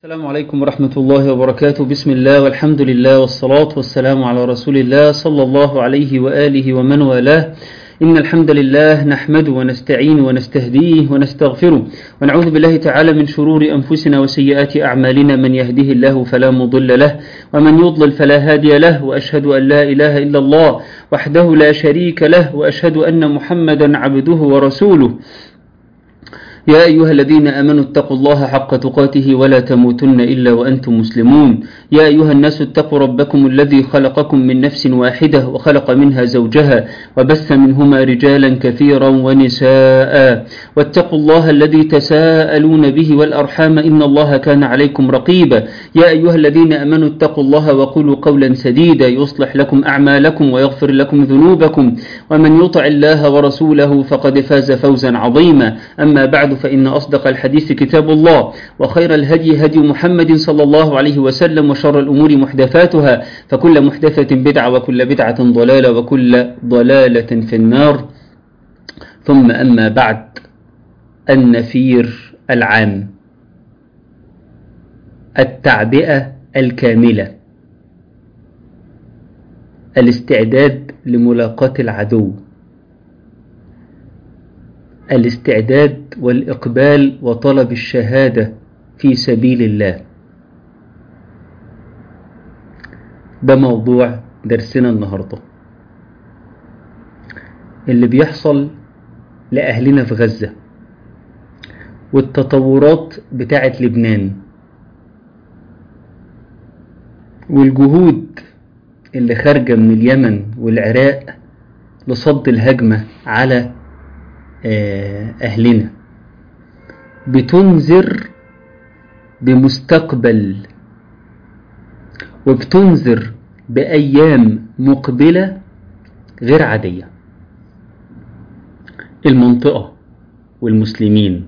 السلام عليكم ورحمة الله وبركاته بسم الله والحمد لله والصلاة والسلام على رسول الله صلى الله عليه وآله ومن والاه إن الحمد لله نحمده ونستعين ونستهديه ونستغفره ونعوذ بالله تعالى من شرور أنفسنا وسيئات أعمالنا من يهده الله فلا مضل له ومن يضلل فلا هادي له وأشهد أن لا إله إلا الله وحده لا شريك له وأشهد أن محمدا عبده ورسوله يا أيها الذين آمنوا اتقوا الله حق تقاته ولا تموتن إلا وأنتم مسلمون يا أيها الناس اتقوا ربكم الذي خلقكم من نفس واحدة وخلق منها زوجها وبث منهما رجالا كثيرا ونساء واتقوا الله الذي تساءلون به والأرحام إن الله كان عليكم رقيبا يا أيها الذين آمنوا اتقوا الله وقولوا قولا سديدا يصلح لكم أعمالكم ويغفر لكم ذنوبكم ومن يطع الله ورسوله فقد فاز فوزا عظيما أما بعد فإن أصدق الحديث كتاب الله وخير الهدي هدي محمد صلى الله عليه وسلم وشر الأمور محدثاتها فكل محدثة بدعة وكل بدعة ضلالة وكل ضلالة في النار ثم أما بعد النفير العام التعبئة الكاملة الاستعداد لملاقاة العدو الاستعداد والإقبال وطلب الشهادة في سبيل الله ده موضوع درسنا النهاردة اللي بيحصل لأهلنا في غزة والتطورات بتاعة لبنان والجهود اللي خارجة من اليمن والعراق لصد الهجمة على أهلنا بتنذر بمستقبل وبتنذر بأيام مقبلة غير عادية المنطقة والمسلمين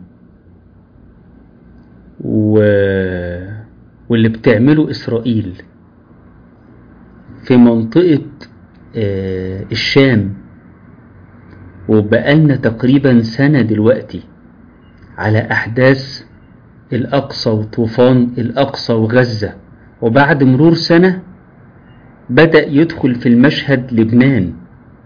و... واللي بتعمله إسرائيل في منطقة الشام وبقالنا تقريبا سنة دلوقتي على أحداث الأقصى وطوفان الأقصى وغزة وبعد مرور سنة بدأ يدخل في المشهد لبنان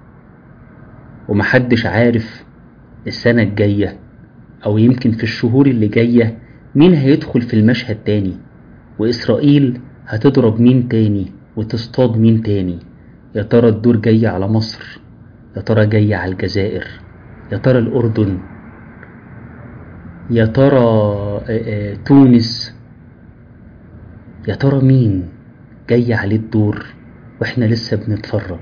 ومحدش عارف السنة الجاية أو يمكن في الشهور اللي جاية مين هيدخل في المشهد تاني وإسرائيل هتضرب مين تاني وتصطاد مين تاني يا ترى الدور جاي على مصر يا ترى جاي على الجزائر يا ترى الأردن يا ترى تونس يا ترى مين جاي عليه الدور واحنا لسه بنتفرج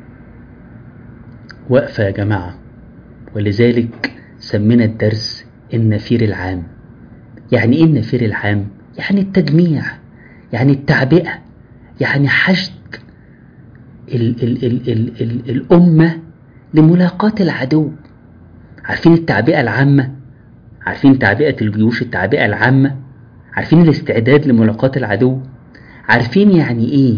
وقفة يا جماعة ولذلك سمينا الدرس النفير العام يعني ايه النفير العام يعني التجميع يعني التعبئة يعني حشد ال ال ال ال ال الأمة لملاقاة العدو عارفين التعبئة العامة عارفين تعبئة الجيوش التعبئة العامة عارفين الاستعداد لملاقاة العدو عارفين يعني ايه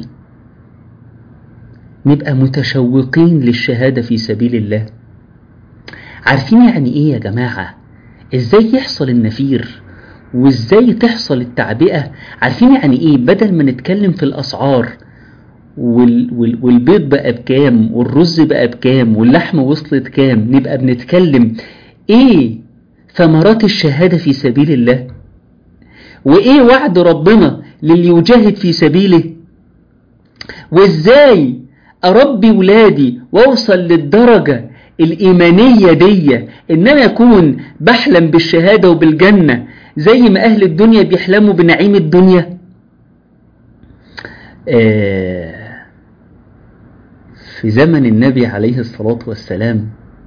نبقى متشوقين للشهادة في سبيل الله عارفين يعني ايه يا جماعة ازاي يحصل النفير وازاي تحصل التعبئة عارفين يعني ايه بدل ما نتكلم في الاسعار وال وال والبيض بقى بكام والرز بقى بكام واللحمة وصلت كام نبقى بنتكلم ايه ثمرات الشهادة في سبيل الله وايه وعد ربنا للي يجاهد في سبيله وازاي اربي ولادي واوصل للدرجة الايمانية دي ان انا اكون بحلم بالشهادة وبالجنة زي ما اهل الدنيا بيحلموا بنعيم الدنيا آه في زمن النبي عليه الصلاة والسلام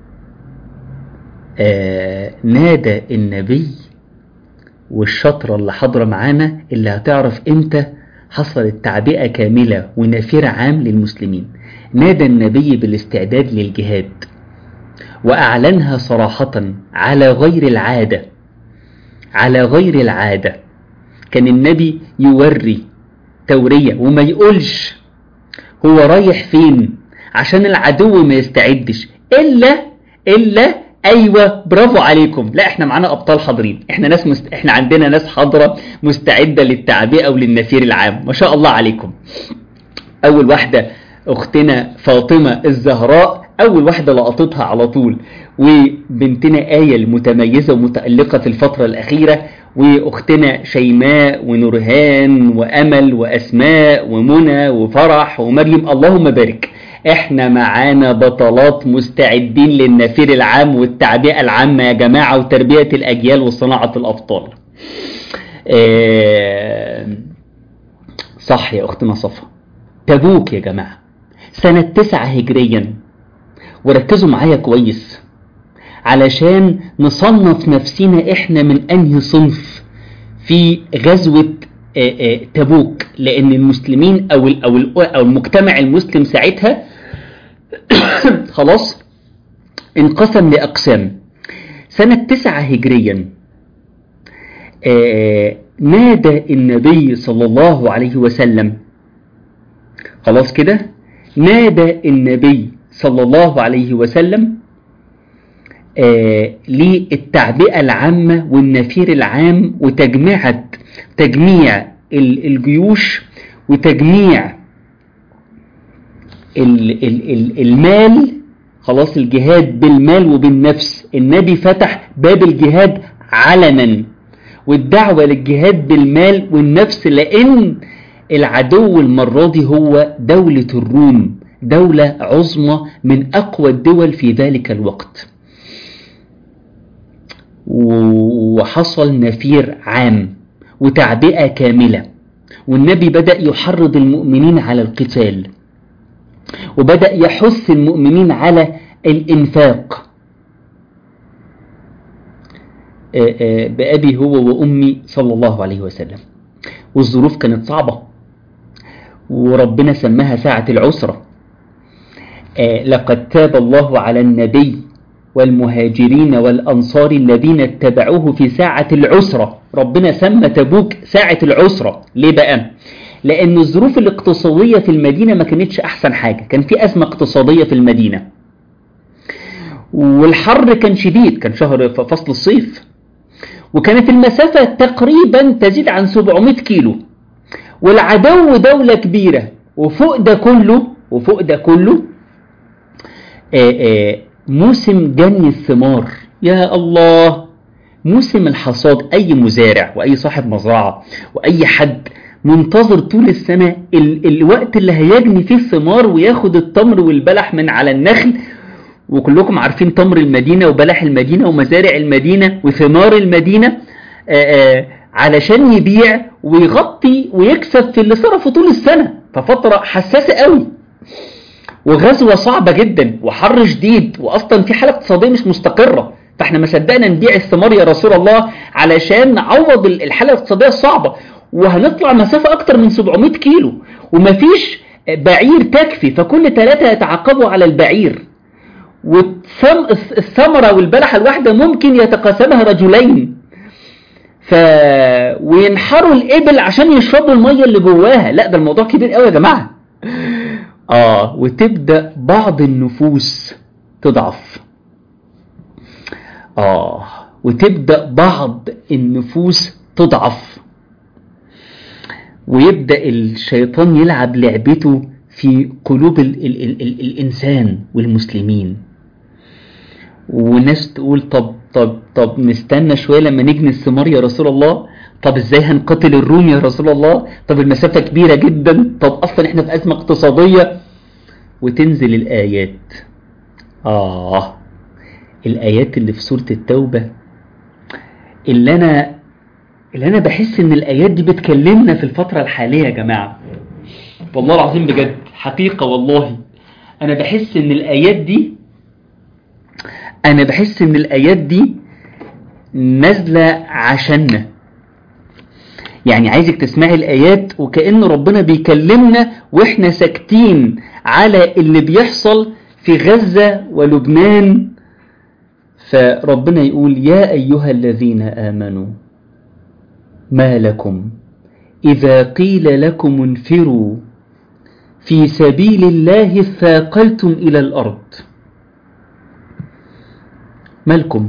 آه نادى النبي والشطرة اللي حاضرة معانا اللي هتعرف امتى حصلت تعبئة كاملة ونافرة عام للمسلمين نادى النبي بالاستعداد للجهاد وأعلنها صراحة على غير العادة على غير العادة كان النبي يوري تورية وما يقولش هو رايح فين عشان العدو ما يستعدش إلا إلا ايوه برافو عليكم لا احنا معانا ابطال حاضرين احنا ناس مست... احنا عندنا ناس حاضره مستعده للتعبئه وللنفير العام ما شاء الله عليكم اول واحده اختنا فاطمه الزهراء اول واحده لقطتها على طول وبنتنا ايه المتميزه ومتالقه في الفتره الاخيره واختنا شيماء ونورهان وامل واسماء ومنى وفرح ومريم اللهم بارك احنا معانا بطلات مستعدين للنفير العام والتعبئه العامه يا جماعه وتربيه الاجيال وصناعه الابطال اه صح يا اختنا صفا تبوك يا جماعه سنه تسعة هجريا وركزوا معايا كويس علشان نصنف نفسنا احنا من انهي صنف في غزوة تبوك لان المسلمين او او او المجتمع المسلم ساعتها خلاص انقسم لاقسام سنة تسعة هجريا نادى النبي صلى الله عليه وسلم خلاص كده نادى النبي صلى الله عليه وسلم آه للتعبئة العامة والنفير العام وتجميعة تجميع الجيوش وتجميع ال ال ال المال خلاص الجهاد بالمال وبالنفس النبي فتح باب الجهاد علنا والدعوة للجهاد بالمال والنفس لأن العدو المرة دي هو دولة الروم دولة عظمى من أقوى الدول في ذلك الوقت وحصل نفير عام وتعبئة كاملة والنبي بدأ يحرض المؤمنين على القتال وبدأ يحث المؤمنين على الإنفاق بأبي هو وأمي صلى الله عليه وسلم والظروف كانت صعبة وربنا سماها ساعة العسرة لقد تاب الله على النبي والمهاجرين والأنصار الذين اتبعوه في ساعة العسرة ربنا سمى تبوك ساعة العسرة ليه بقى؟ لأن الظروف الاقتصادية في المدينة ما كانتش أحسن حاجة كان في أزمة اقتصادية في المدينة والحر كان شديد كان شهر فصل الصيف وكانت المسافة تقريبا تزيد عن 700 كيلو والعدو دولة كبيرة وفوق ده كله وفوق ده كله آآ آآ موسم جني الثمار يا الله موسم الحصاد أي مزارع وأي صاحب مزرعة وأي حد منتظر طول السنة ال الوقت اللي هيجني فيه الثمار وياخد التمر والبلح من على النخل وكلكم عارفين تمر المدينة وبلح المدينة ومزارع المدينة وثمار المدينة آآ علشان يبيع ويغطي ويكسب في اللي صرفه طول السنة ففترة حساسة قوي وغزوة صعبة جدا وحر شديد وأصلا في حالة اقتصادية مش مستقرة فاحنا ما صدقنا نبيع الثمار يا رسول الله علشان نعوض الحالة الاقتصادية الصعبة وهنطلع مسافة أكتر من 700 كيلو ومفيش بعير تكفي فكل ثلاثة يتعاقبوا على البعير والثمرة والبلحة الواحدة ممكن يتقاسمها رجلين ف وينحروا الإبل عشان يشربوا المية اللي جواها لا ده الموضوع كبير قوي يا جماعة آه وتبدأ بعض النفوس تضعف آه وتبدأ بعض النفوس تضعف ويبدأ الشيطان يلعب لعبته في قلوب ال ال ال ال الإنسان والمسلمين وناس تقول طب طب طب نستنى شوية لما نجني الثمار يا رسول الله طب ازاي هنقتل الروم يا رسول الله طب المسافة كبيرة جدا طب اصلا احنا في ازمة اقتصادية وتنزل الايات اه الايات اللي في سورة التوبة اللي انا اللي انا بحس ان الايات دي بتكلمنا في الفترة الحالية يا جماعة والله العظيم بجد حقيقة والله انا بحس ان الايات دي انا بحس ان الايات دي نازلة عشاننا يعني عايزك تسمعي الآيات وكأن ربنا بيكلمنا وإحنا ساكتين على اللي بيحصل في غزة ولبنان فربنا يقول يا أيها الذين آمنوا ما لكم إذا قيل لكم انفروا في سبيل الله ثاقلتم إلى الأرض مالكم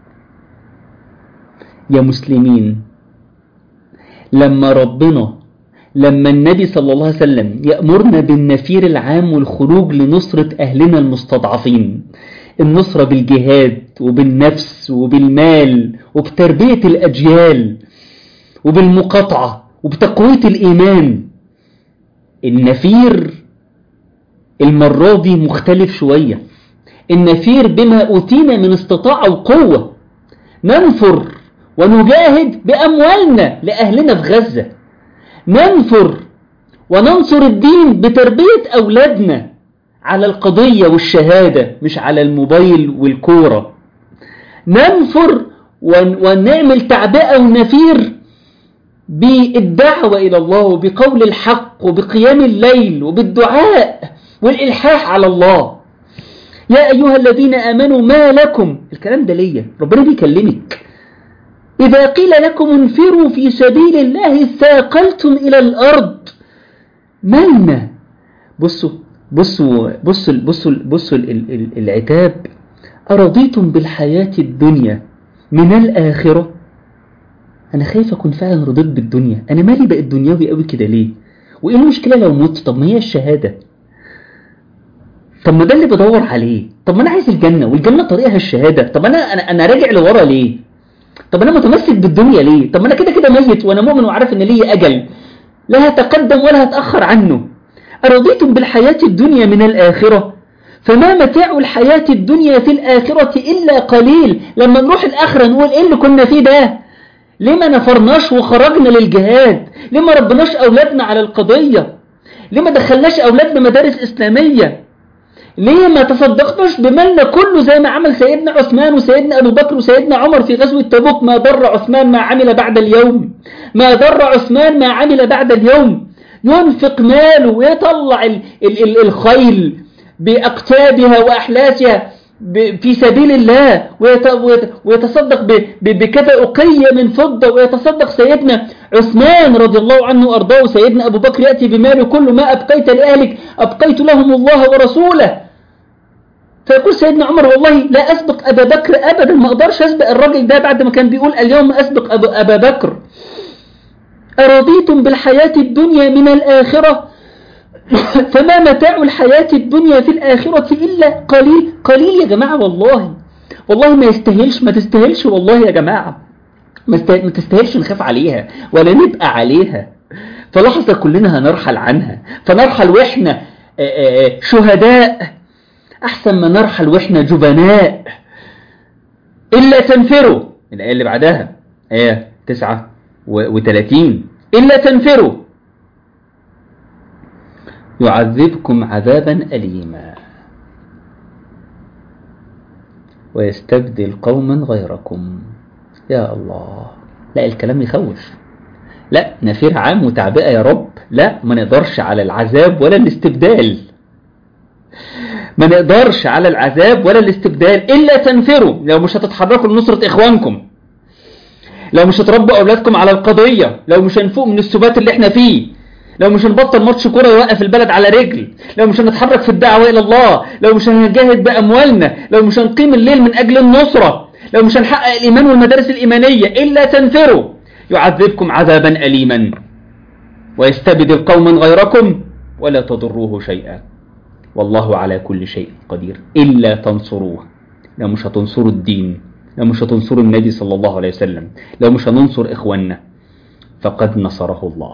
يا مسلمين لما ربنا لما النبي صلى الله عليه وسلم يأمرنا بالنفير العام والخروج لنصرة أهلنا المستضعفين النصرة بالجهاد وبالنفس وبالمال وبتربية الأجيال وبالمقاطعة وبتقوية الإيمان النفير المرة دي مختلف شوية النفير بما أوتينا من استطاعة وقوة ننفر ونجاهد بأموالنا لأهلنا في غزة ننفر وننصر الدين بتربية أولادنا على القضية والشهادة مش على الموبايل والكورة ننفر ونعمل تعبئة ونفير بالدعوة إلى الله وبقول الحق وبقيام الليل وبالدعاء والإلحاح على الله يا أيها الذين آمنوا ما لكم الكلام ده ليا ربنا بيكلمك إذا قيل لكم انفروا في سبيل الله ثاقلتم إلى الأرض مالنا بصوا بصوا بصوا بصوا بصوا العتاب أرضيتم بالحياة الدنيا من الآخرة أنا خايف أكون فعلا رضيت بالدنيا أنا مالي بقى دنيوي قوي كده ليه وإيه المشكلة لو مت طب ما هي الشهادة طب ما ده اللي بدور عليه طب ما أنا عايز الجنة والجنة طريقها الشهادة طب أنا أنا, أنا راجع لورا ليه طب أنا متمسك بالدنيا ليه طب ما أنا كده كده ميت وأنا مؤمن وعارف إن ليا أجل لا هتقدم ولا هتأخر عنه أرضيتم بالحياة الدنيا من الآخرة فما متاع الحياة الدنيا في الآخرة إلا قليل لما نروح الآخرة نقول إيه اللي كنا فيه ده ليه ما نفرناش وخرجنا للجهاد ليه ما ربناش أولادنا على القضية ليه ما دخلناش أولادنا مدارس إسلامية ليه ما تصدقناش بمالنا كله زي ما عمل سيدنا عثمان وسيدنا أبو بكر وسيدنا عمر في غزوة تبوك ما ضر عثمان ما عمل بعد اليوم ما ضر عثمان ما عمل بعد اليوم ينفق ماله ويطلع ال ال ال الخيل بأقتابها وأحلاسها في سبيل الله ويتصدق بكذا أقية من فضة ويتصدق سيدنا عثمان رضي الله عنه وأرضاه سيدنا أبو بكر يأتي بماله كل ما أبقيت لأهلك أبقيت لهم الله ورسوله فيقول سيدنا عمر والله لا أسبق أبا بكر أبدا ما أقدرش أسبق الراجل ده بعد ما كان بيقول اليوم أسبق أبا بكر أرضيتم بالحياة الدنيا من الآخرة فما متاع الحياة الدنيا في الآخرة إلا قليل قليل يا جماعة والله والله ما يستاهلش ما تستاهلش والله يا جماعة ما تستاهلش نخاف عليها ولا نبقى عليها فلحظة كلنا هنرحل عنها فنرحل وإحنا شهداء أحسن ما نرحل وإحنا جبناء إلا تنفروا الآية اللي بعدها آية تسعة وثلاثين إلا تنفروا يعذبكم عذابا أليما ويستبدل قوما غيركم يا الله لا الكلام يخوف لا نفير عام وتعبئة يا رب لا ما نقدرش على العذاب ولا الاستبدال ما نقدرش على العذاب ولا الاستبدال إلا تنفروا لو مش هتتحركوا لنصرة إخوانكم لو مش هتربوا أولادكم على القضية لو مش هنفوق من السبات اللي احنا فيه لو مش هنبطل ماتش كوره يوقف البلد على رجل لو مش هنتحرك في الدعوة إلى الله لو مش هنجاهد بأموالنا لو مش هنقيم الليل من أجل النصرة لو مش هنحقق الإيمان والمدارس الإيمانية إلا تنفروا يعذبكم عذابا أليما ويستبدل قوما غيركم ولا تضروه شيئا والله على كل شيء قدير إلا تنصروه لو مش هتنصروا الدين لو مش هتنصروا النبي صلى الله عليه وسلم لو مش هننصر إخواننا فقد نصره الله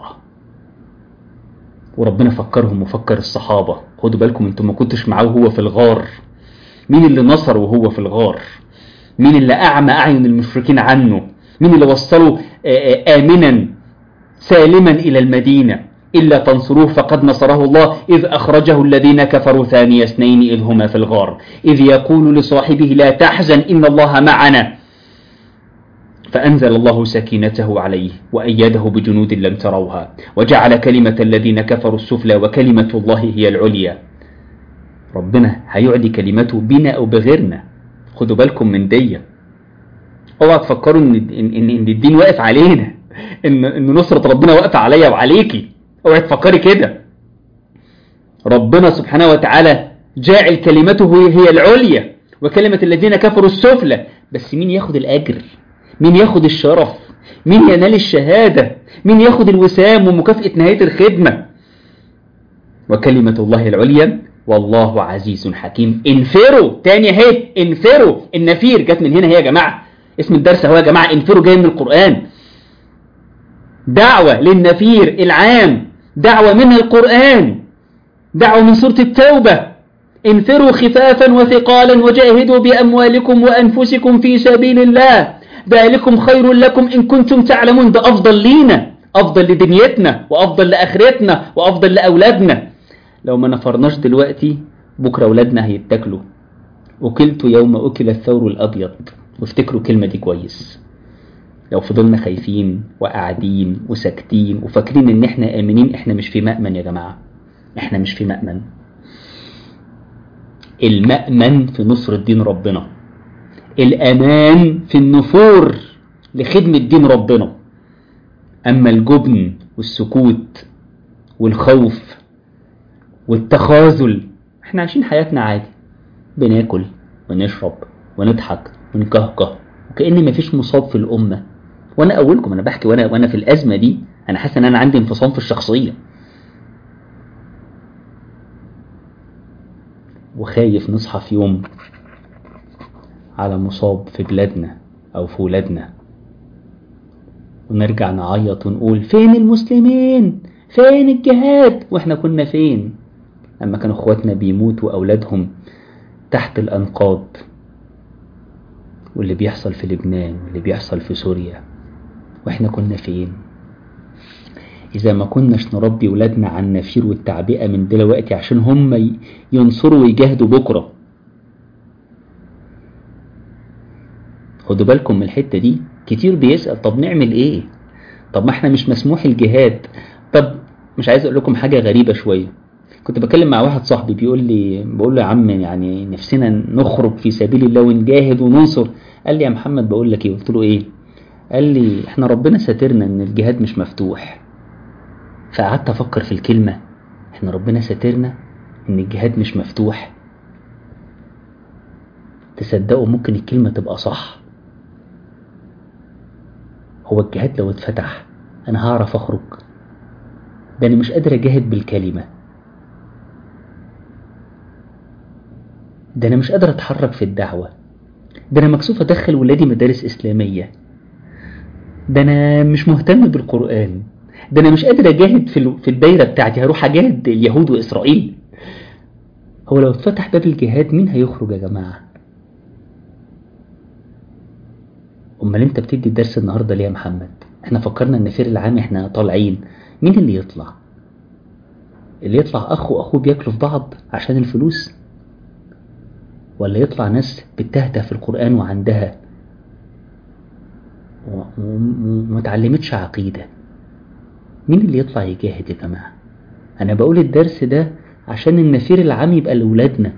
وربنا فكرهم وفكر الصحابة خدوا بالكم انتم ما كنتش معاه وهو في الغار مين اللي نصر وهو في الغار مين اللي أعمى أعين المشركين عنه مين اللي وصله آمنا سالما إلى المدينة إلا تنصروه فقد نصره الله إذ أخرجه الذين كفروا ثاني اثنين إذ هما في الغار إذ يقول لصاحبه لا تحزن إن الله معنا فأنزل الله سكينته عليه وأيده بجنود لم تروها وجعل كلمة الذين كفروا السفلى وكلمة الله هي العليا ربنا هيعلي كلمته بنا أو بغيرنا خدوا بالكم من دي اوعى تفكروا ان ان ان الدين واقف علينا ان ان نصرة ربنا واقفة عليا وعليكي اوعى تفكري كده ربنا سبحانه وتعالى جاعل كلمته هي العليا وكلمة الذين كفروا السفلى بس مين ياخد الأجر مين ياخد الشرف مين ينال الشهادة مين ياخد الوسام ومكافأة نهاية الخدمة وكلمة الله العليا والله عزيز حكيم انفروا تاني اهي انفروا النفير جت من هنا هي يا جماعة اسم الدرس هو يا جماعة انفروا جاي من القرآن دعوة للنفير العام دعوة من القرآن دعوة من سورة التوبة انفروا خفافا وثقالا وجاهدوا بأموالكم وأنفسكم في سبيل الله ذلكم خير لكم إن كنتم تعلمون ده أفضل لينا أفضل لدنيتنا وأفضل لآخرتنا وأفضل لأولادنا لو ما نفرناش دلوقتي بكرة أولادنا هيتاكلوا أكلت يوم أكل الثور الأبيض وافتكروا الكلمة دي كويس لو فضلنا خايفين وقاعدين وساكتين وفاكرين ان احنا امنين احنا مش في مأمن يا جماعة احنا مش في مأمن المأمن في نصر الدين ربنا الأمان في النفور لخدمة دين ربنا أما الجبن والسكوت والخوف والتخاذل احنا عايشين حياتنا عادي بناكل ونشرب ونضحك ونكهكه وكأن مفيش مصاب في الأمة وأنا أولكم أنا بحكي وأنا, وأنا في الأزمة دي أنا حاسس إن أنا عندي انفصام في الشخصية وخايف نصحى في يوم على مصاب في بلادنا أو في ولادنا ونرجع نعيط ونقول فين المسلمين فين الجهاد واحنا كنا فين لما كانوا اخواتنا بيموتوا أولادهم تحت الأنقاض واللي بيحصل في لبنان واللي بيحصل في سوريا واحنا كنا فين إذا ما كناش نربي ولادنا على النفير والتعبئة من دلوقتي عشان هم ينصروا ويجاهدوا بكرة خدوا بالكم من الحتة دي كتير بيسأل طب نعمل ايه طب ما احنا مش مسموح الجهاد طب مش عايز اقول لكم حاجة غريبة شوية كنت بكلم مع واحد صاحبي بيقول لي بقول له يا عم يعني نفسنا نخرج في سبيل الله ونجاهد وننصر قال لي يا محمد بقول لك ايه قلت له ايه قال لي احنا ربنا ساترنا ان الجهاد مش مفتوح فقعدت افكر في الكلمة احنا ربنا ساترنا ان الجهاد مش مفتوح تصدقوا ممكن الكلمة تبقى صح هو الجهاد لو اتفتح انا هعرف اخرج ده انا مش قادر اجاهد بالكلمة ده انا مش قادر اتحرك في الدعوة ده انا مكسوف ادخل ولادي مدارس اسلامية ده انا مش مهتم بالقرآن ده انا مش قادر اجاهد في في الدايره بتاعتي هروح اجاهد اليهود واسرائيل هو لو اتفتح باب الجهاد مين هيخرج يا جماعه امال انت بتدي الدرس النهارده ليه يا محمد احنا فكرنا ان فير العام احنا طالعين مين اللي يطلع اللي يطلع اخ واخوه بياكلوا في بعض عشان الفلوس ولا يطلع ناس بتهته في القران وعندها وما اتعلمتش عقيده مين اللي يطلع يجاهد يا جماعة أنا بقول الدرس ده عشان النفير العام يبقى لولادنا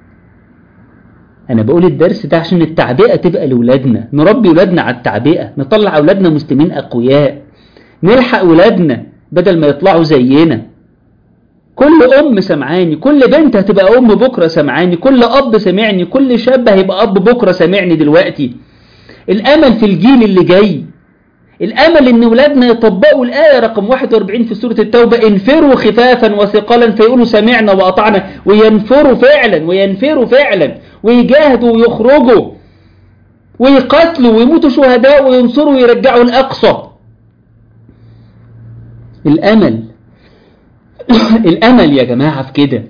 أنا بقول الدرس ده عشان التعبئة تبقى لولادنا نربي ولادنا على التعبئة نطلع أولادنا مسلمين أقوياء نلحق ولادنا بدل ما يطلعوا زينا كل أم سمعاني كل بنت هتبقى أم بكرة سمعاني كل أب سمعني كل شاب هيبقى أب بكرة سمعني دلوقتي الأمل في الجيل اللي جاي الأمل إن ولادنا يطبقوا الآية رقم 41 في سورة التوبة انفروا خفافا وثقالا فيقولوا سمعنا وأطعنا وينفروا فعلا وينفروا فعلا ويجاهدوا ويخرجوا ويقاتلوا ويموتوا شهداء وينصروا ويرجعوا الأقصى الأمل الأمل يا جماعة في كده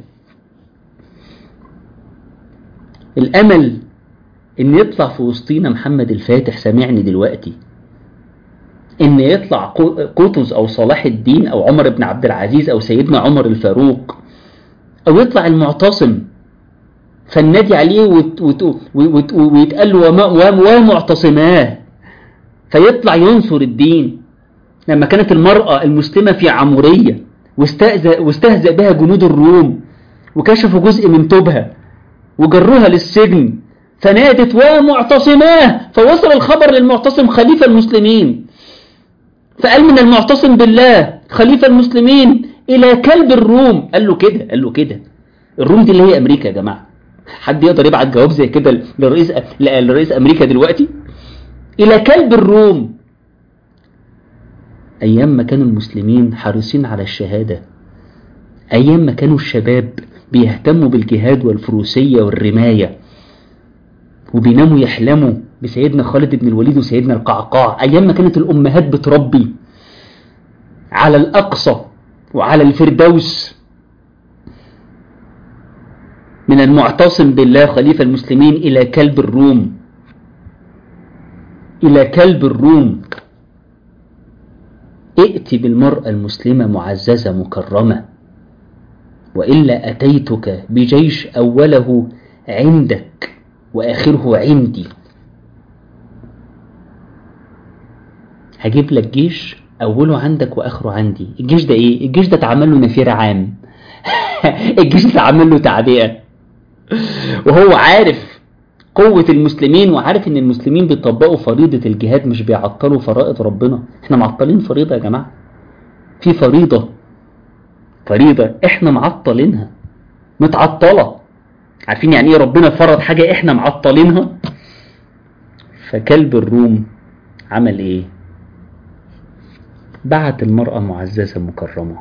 الأمل إن يطلع في وسطينا محمد الفاتح سامعني دلوقتي ان يطلع قطز او صلاح الدين او عمر بن عبد العزيز او سيدنا عمر الفاروق او يطلع المعتصم فالنادي عليه وت وت وت ويتقال له ومعتصماه فيطلع ينصر الدين لما كانت المرأة المسلمة في عمورية واستهزأ بها جنود الروم وكشفوا جزء من توبها وجروها للسجن فنادت ومعتصماه فوصل الخبر للمعتصم خليفة المسلمين فقال من المعتصم بالله خليفة المسلمين إلى كلب الروم قال له كده قال له كده الروم دي اللي هي أمريكا يا جماعة حد يقدر يبعت جواب زي كده لرئيس لرئيس امريكا دلوقتي الى كلب الروم ايام ما كانوا المسلمين حريصين على الشهاده ايام ما كانوا الشباب بيهتموا بالجهاد والفروسيه والرمايه وبيناموا يحلموا بسيدنا خالد بن الوليد وسيدنا القعقاع ايام ما كانت الامهات بتربي على الاقصى وعلى الفردوس من المعتصم بالله خليفة المسلمين إلى كلب الروم إلى كلب الروم ائت بالمرأة المسلمة معززة مكرمة وإلا أتيتك بجيش أوله عندك وآخره عندي هجيب لك جيش أوله عندك وآخره عندي الجيش ده إيه؟ الجيش ده اتعمل له نفير عام الجيش ده اتعمل له تعبئة وهو عارف قوة المسلمين وعارف ان المسلمين بيطبقوا فريضة الجهاد مش بيعطلوا فرائض ربنا احنا معطلين فريضة يا جماعة في فريضة فريضة احنا معطلينها متعطلة عارفين يعني ايه ربنا فرض حاجة احنا معطلينها فكلب الروم عمل ايه بعت المرأة معززة مكرمة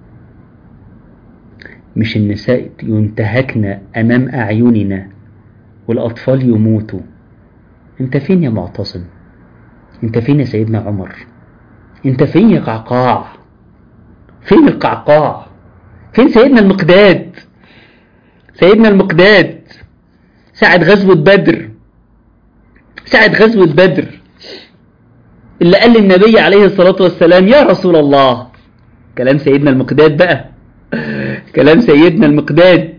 مش النساء ينتهكن أمام أعيننا والأطفال يموتوا أنت فين يا معتصم أنت فين يا سيدنا عمر أنت فين يا قعقاع فين القعقاع فين سيدنا المقداد سيدنا المقداد ساعة غزوة بدر ساعة غزوة بدر اللي قال للنبي عليه الصلاة والسلام يا رسول الله كلام سيدنا المقداد بقى كلام سيدنا المقداد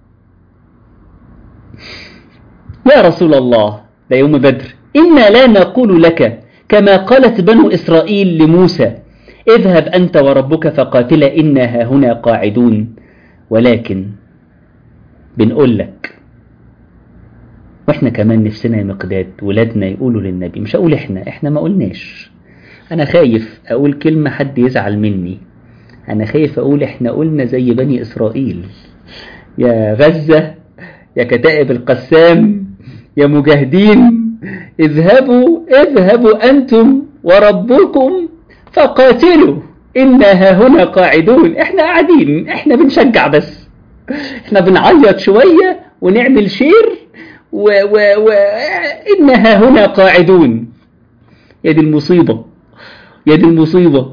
يا رسول الله ده يوم بدر إنا لا نقول لك كما قالت بنو إسرائيل لموسى اذهب أنت وربك فقاتلا إنا هنا قاعدون ولكن بنقول لك واحنا كمان نفسنا يا مقداد ولادنا يقولوا للنبي مش هقول احنا احنا ما قلناش انا خايف اقول كلمة حد يزعل مني انا خايف اقول احنا قلنا زي بني اسرائيل يا غزة يا كتائب القسام يا مجاهدين اذهبوا اذهبوا انتم وربكم فقاتلوا إنا هنا قاعدون احنا قاعدين احنا بنشجع بس احنا بنعيط شوية ونعمل شير و و و إنها هنا قاعدون يا دي المصيبة يا دي المصيبة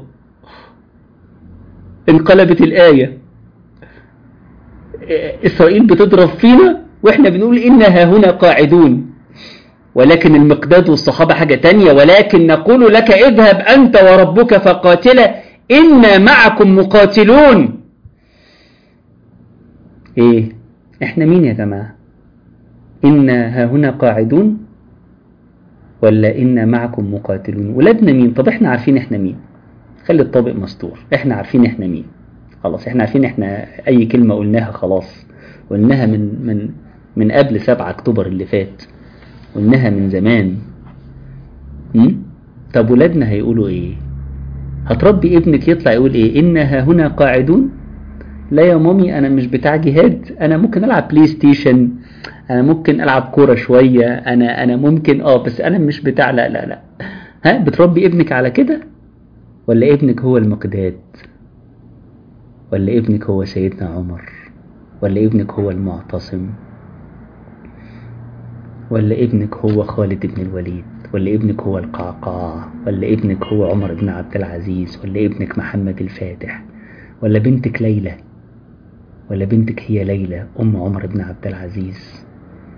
انقلبت الآية إسرائيل بتضرب فينا وإحنا بنقول إنها هنا قاعدون ولكن المقداد والصحابة حاجة تانية ولكن نقول لك اذهب أنت وربك فقاتلا إنا معكم مقاتلون إيه إحنا مين يا جماعة إنا هنا قاعدون ولا إنا معكم مقاتلون ولادنا مين طب إحنا عارفين إحنا مين خلي الطابق مستور إحنا عارفين إحنا مين خلاص إحنا عارفين إحنا أي كلمة قلناها خلاص قلناها من من من قبل 7 أكتوبر اللي فات قلناها من زمان م? طب ولادنا هيقولوا ايه هتربي ابنك يطلع يقول ايه انها هنا قاعدون لا يا مامي انا مش بتاع جهاد انا ممكن العب بلاي ستيشن انا ممكن العب كوره شويه انا انا ممكن اه بس انا مش بتاع لا لا لا ها بتربي ابنك على كده ولا ابنك هو المقداد ولا ابنك هو سيدنا عمر ولا ابنك هو المعتصم ولا ابنك هو خالد بن الوليد ولا ابنك هو القعقاع ولا ابنك هو عمر بن عبد العزيز ولا ابنك محمد الفاتح ولا بنتك ليلى ولا بنتك هي ليلى أم عمر بن عبد العزيز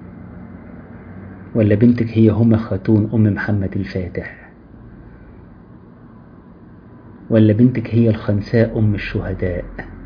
ولا بنتك هي هم خاتون أم محمد الفاتح ولا بنتك هي الخنساء أم الشهداء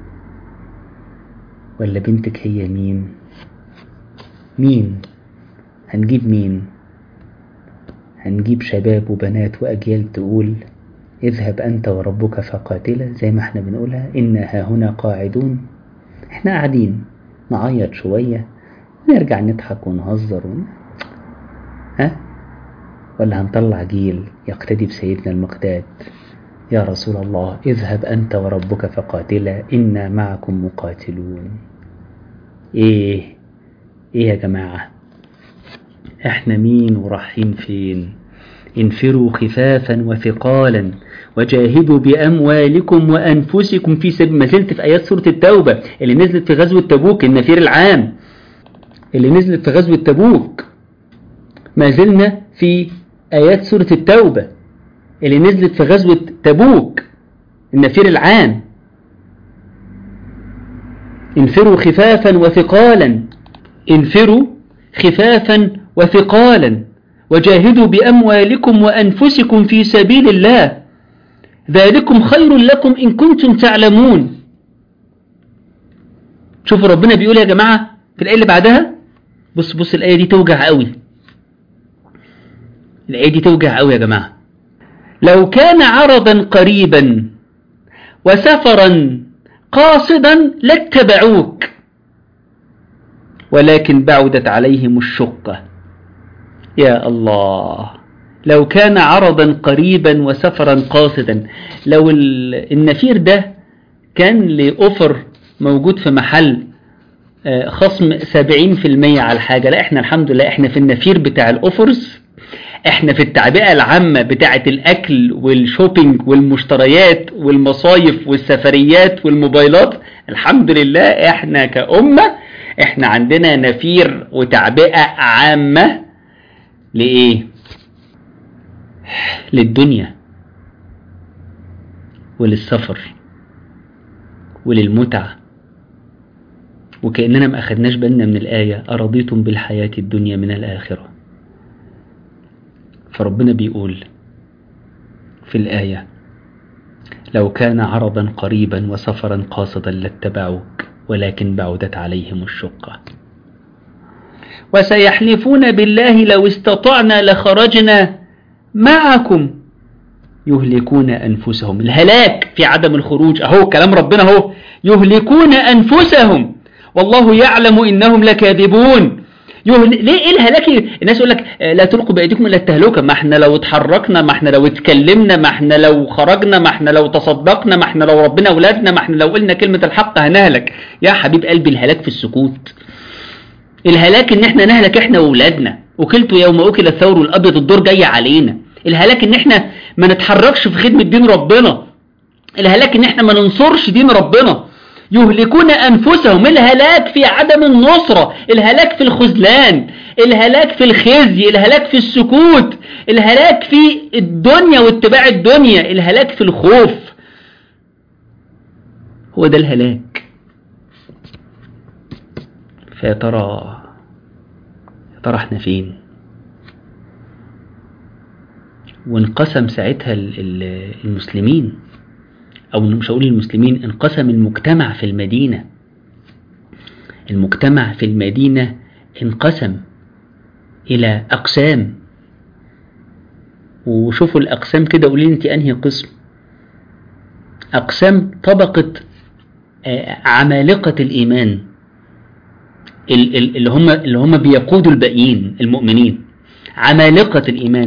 ولا بنتك هي مين مين هنجيب مين هنجيب شباب وبنات وأجيال تقول اذهب أنت وربك فقاتلا زي ما احنا بنقولها إنا هنا قاعدون احنا قاعدين نعيط شوية نرجع نضحك ونهزر ون... ها ولا هنطلع جيل يقتدي بسيدنا المقداد يا رسول الله اذهب أنت وربك فقاتلا إنا معكم مقاتلون إيه ايه يا جماعة احنا مين ورايحين فين انفروا خفافا وثقالا وجاهدوا بأموالكم وأنفسكم في سبيل ما زلت في آيات سورة التوبة اللي نزلت في غزوة تبوك النفير العام اللي نزلت في غزوة تبوك ما زلنا في آيات سورة التوبة اللي نزلت في غزوة تبوك النفير العام انفروا خفافا وثقالا انفروا خفافا وثقالا وجاهدوا بأموالكم وأنفسكم في سبيل الله ذلكم خير لكم إن كنتم تعلمون شوفوا ربنا بيقول يا جماعة في الآية اللي بعدها بص بص الآية دي توجع قوي الآية دي توجع قوي يا جماعة لو كان عرضا قريبا وسفرا قاصدا لاتبعوك ولكن بعدت عليهم الشقة يا الله لو كان عرضا قريبا وسفرا قاصدا لو النفير ده كان لأوفر موجود في محل خصم 70% على الحاجة لا احنا الحمد لله احنا في النفير بتاع الأوفرز احنا في التعبئة العامة بتاعة الأكل والشوبينج والمشتريات والمصايف والسفريات والموبايلات الحمد لله احنا كأمة احنا عندنا نفير وتعبئة عامة لإيه؟ للدنيا وللسفر وللمتعة وكأننا ما أخدناش بالنا من الآية أرضيتم بالحياة الدنيا من الآخرة فربنا بيقول في الآية لو كان عرضا قريبا وسفرا قاصدا لاتبعوك ولكن بعدت عليهم الشقة وسيحلفون بالله لو استطعنا لخرجنا معكم يهلكون أنفسهم الهلاك في عدم الخروج أهو كلام ربنا أهو يهلكون أنفسهم والله يعلم إنهم لكاذبون يهل... ليه ايه الهلاك الناس يقول لك لا تلقوا بايديكم الى التهلكه ما احنا لو اتحركنا ما احنا لو اتكلمنا ما احنا لو خرجنا ما احنا لو تصدقنا ما احنا لو ربنا اولادنا ما احنا لو قلنا كلمه الحق هنهلك يا حبيب قلبي الهلاك في السكوت الهلاك ان احنا نهلك احنا واولادنا وكلتوا يوم اكل الثور الابيض الدور جاي علينا الهلاك ان احنا ما نتحركش في خدمه دين ربنا الهلاك ان احنا ما ننصرش دين ربنا يهلكون أنفسهم الهلاك في عدم النصرة الهلاك في الخذلان الهلاك في الخزي الهلاك في السكوت الهلاك في الدنيا واتباع الدنيا الهلاك في الخوف هو ده الهلاك فيا ترى يا ترى احنا فين وانقسم ساعتها المسلمين أو مش هقول المسلمين انقسم المجتمع في المدينة المجتمع في المدينة انقسم إلى أقسام وشوفوا الأقسام كده قولي أنت أنهي قسم أقسام طبقة عمالقة الإيمان اللي هم اللي هم بيقودوا الباقيين المؤمنين عمالقة الإيمان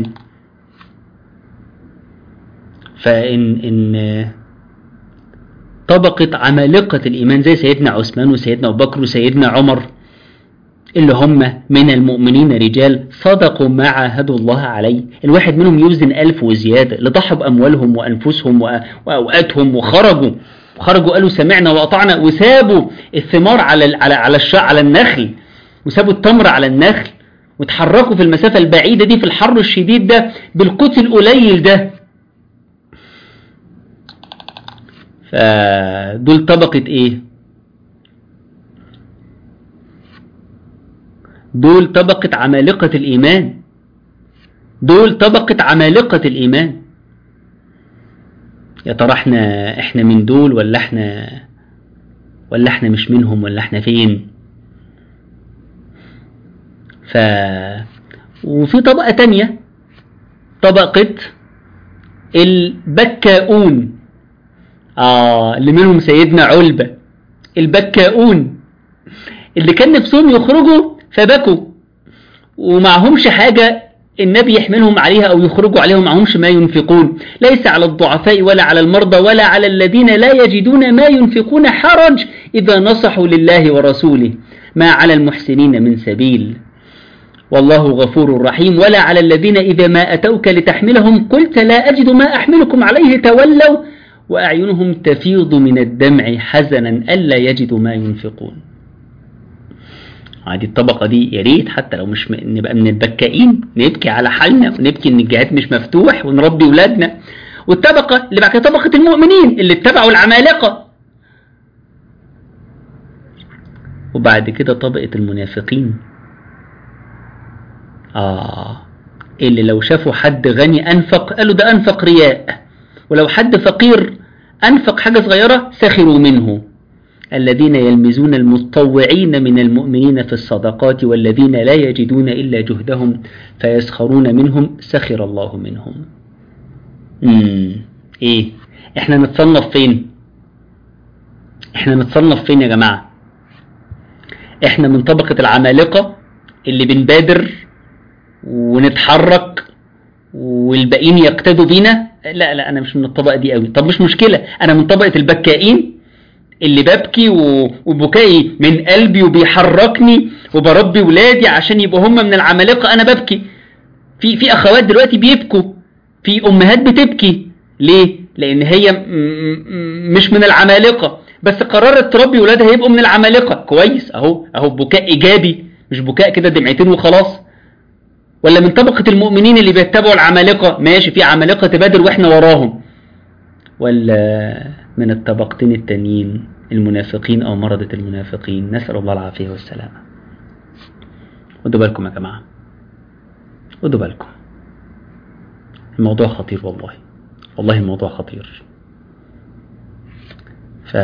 فإن إن طبقة عمالقة الإيمان زي سيدنا عثمان وسيدنا أبو بكر وسيدنا عمر اللي هم من المؤمنين رجال صدقوا ما عاهدوا الله عليه الواحد منهم يوزن ألف وزيادة اللي ضحوا بأموالهم وأنفسهم وأوقاتهم وخرجوا وخرجوا قالوا سمعنا وأطعنا وسابوا الثمار على على على الشع على النخل وسابوا التمر على النخل وتحركوا في المسافة البعيدة دي في الحر الشديد ده بالقوت القليل ده فدول طبقة ايه دول طبقة عمالقة الإيمان دول طبقة عمالقة الإيمان يا ترى احنا احنا من دول ولا احنا ولا احنا مش منهم ولا احنا فين ف وفي طبقة تانية طبقة البكاؤون آه اللي منهم سيدنا علبة البكاؤون اللي كان نفسهم يخرجوا فبكوا ومعهمش حاجة النبي يحملهم عليها أو يخرجوا عليها معهمش ما ينفقون ليس على الضعفاء ولا على المرضى ولا على الذين لا يجدون ما ينفقون حرج إذا نصحوا لله ورسوله ما على المحسنين من سبيل والله غفور رحيم ولا على الذين إذا ما أتوك لتحملهم قلت لا أجد ما أحملكم عليه تولوا وأعينهم تفيض من الدمع حزنا ألا يجدوا ما ينفقون هذه الطبقة دي يا ريت حتى لو مش م... نبقى من البكائين نبكي على حالنا ونبكي ان الجهاد مش مفتوح ونربي ولادنا والطبقة اللي بعد كده طبقة المؤمنين اللي اتبعوا العمالقة وبعد كده طبقة المنافقين آه اللي لو شافوا حد غني أنفق قالوا ده أنفق رياء ولو حد فقير أنفق حاجة صغيرة سخروا منه الذين يلمزون المتطوعين من المؤمنين في الصدقات والذين لا يجدون إلا جهدهم فيسخرون منهم سخر الله منهم مم. إيه إحنا نتصنف فين إحنا نتصنف فين يا جماعة إحنا من طبقة العمالقة اللي بنبادر ونتحرك والباقيين يقتدوا بينا لا لا انا مش من الطبقه دي قوي طب مش مشكله انا من طبقه البكائين اللي ببكي وبكائي من قلبي وبيحركني وبربي ولادي عشان يبقوا هم من العمالقه انا ببكي في في اخوات دلوقتي بيبكوا في امهات بتبكي ليه لان هي مش من العمالقه بس قررت تربي ولادها يبقوا من العمالقه كويس اهو اهو بكاء ايجابي مش بكاء كده دمعتين وخلاص ولا من طبقة المؤمنين اللي بيتبعوا العمالقة ماشي في عمالقة تبادر واحنا وراهم ولا من الطبقتين التانيين المنافقين او مرضة المنافقين نسأل الله العافية والسلامة خدوا بالكم يا جماعة خدوا بالكم الموضوع خطير والله والله الموضوع خطير ف